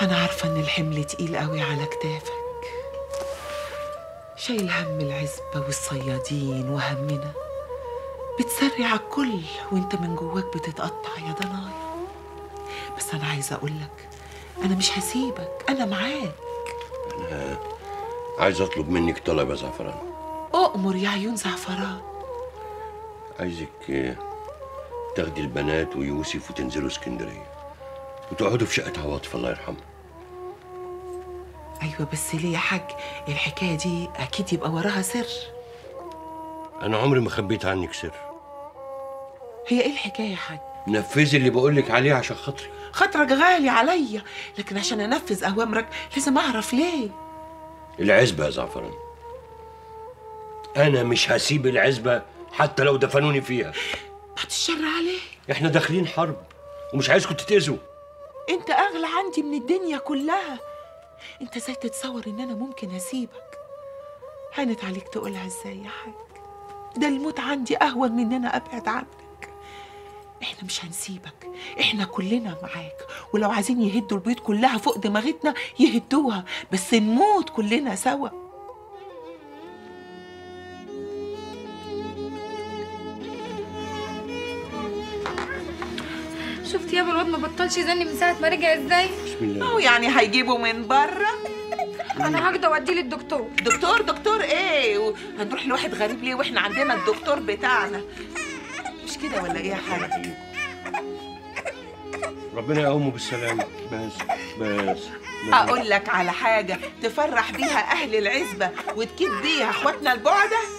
أنا عارفة إن الحمل تقيل قوي على كتافك شايل هم العزبة والصيادين وهمنا بتسري على الكل وانت من جواك بتتقطع يا ضنايا بس أنا عايزة أقولك أنا مش هسيبك أنا معاك عايز اطلب منك طلب يا زعفران أؤمر يا عيون زعفران عايزك آه، تاخدي البنات ويوسف وتنزلوا اسكندريه وتقعدوا في شقه عواطف الله يرحمه أيوة بس ليه يا حاج الحكاية دي أكيد يبقى وراها سر انا عمري ما خبيت عنك سر هي إيه الحكاية يا حاج نفذي اللي بقولك عليه عشان خاطري خاطرك غالي عليا لكن عشان أنفذ أوامرك لازم أعرف ليه العزبه يا زعفران انا مش هسيب العزبه حتى لو دفنوني فيها بعد الشر عليه احنا داخلين حرب ومش عايزكم تتاذوا انت اغلى عندي من الدنيا كلها انت ازاي تتصور ان انا ممكن اسيبك هانت عليك تقولها ازاي يا حاج ده الموت عندي اهون من ان انا ابعد عنك احنا مش هنسيبك احنا كلنا معاك ولو عايزين يهدوا البيوت كلها فوق دماغتنا يهدوها بس نموت كلنا سوا شفت يابا الواد ما بطلش يزني من ساعه ما رجع ازاي بسم الله او يعني هيجيبوا من بره انا هاخده واديه للدكتور دكتور دكتور ايه هنروح لواحد غريب ليه واحنا عندنا الدكتور بتاعنا مش كده ولا ايه يا حاج ربنا يقومه بالسلامه بس بس, بس. اقول لك على حاجه تفرح بيها اهل العزبه وتكيد بيها اخواتنا البعده